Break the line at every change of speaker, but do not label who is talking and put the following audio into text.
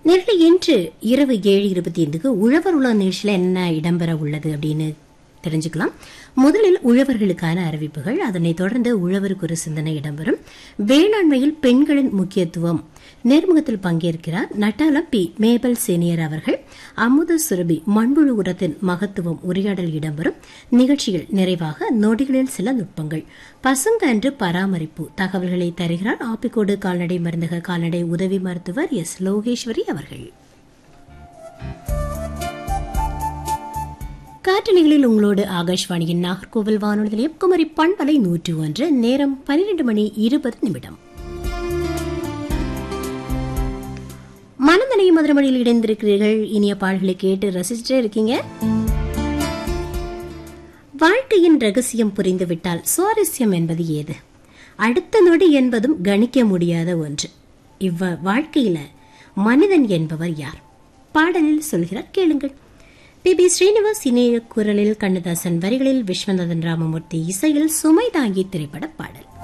நேரில் இன்று இரவு ஏழு இருபத்தி ஐந்துக்கு உழவர் உலக நிகழ்ச்சியில் என்ன இடம்பெற உள்ளது அப்படின்னு தெரிஞ்சுக்கலாம் முதலில் உழவர்களுக்கான அறிவிப்புகள் அதனைத் தொடர்ந்து உழவருக்கு ஒரு சிந்தனை இடம்பெறும் வேளாண்மையில் பெண்களின் முக்கியத்துவம் நேர்முகத்தில் பங்கேற்கிறார் நட்டாலம் பி மேபல் சீனியர் அவர்கள் அமுத சுரபி மண்புழு உரத்தின் மகத்துவம் உரையாடல் இடம்பெறும் நிகழ்ச்சியில் நிறைவாக நொடிகளில் சில நுட்பங்கள் பசுங்கன்று பராமரிப்பு தகவல்களை தருகிறார் ஆப்பிக்கோடு கால்நடை மருந்தக கால்நடை உதவி மருத்துவர் எஸ் லோகேஸ்வரி அவர்கள் காற்றலைகளில் உங்களோடு ஆகாஷ்வாணியின் நாகர்கோவில் வானொலி நிலையம் குமரி பண்பலை நூற்றி ஒன்று நேரம் பன்னிரண்டு மணி இருபது நிமிடம் மனந்தனையும் மதுரமணியில் இணைந்திருக்கிறீர்கள் இனிய பாடல்களை கேட்டு ரசிச்சுட்டே இருக்கீங்க வாழ்க்கையின் ரகசியம் புரிந்துவிட்டால் சுவாரஸ்யம் என்பது ஏது அடுத்த நொடி என்பதும் கணிக்க முடியாத ஒன்று இவ்வ வாழ்க்கையில மனிதன் என்பவர் யார் பாடலில் சொல்கிறார் கேளுங்கள் பி பி ஸ்ரீனிவாஸ் இணைய குரலில் கண்ணதாசன் வரிகளில் விஸ்வநாதன் ராமமூர்த்தி இசையில் சுமை தாங்கி திரைப்பட பாடல்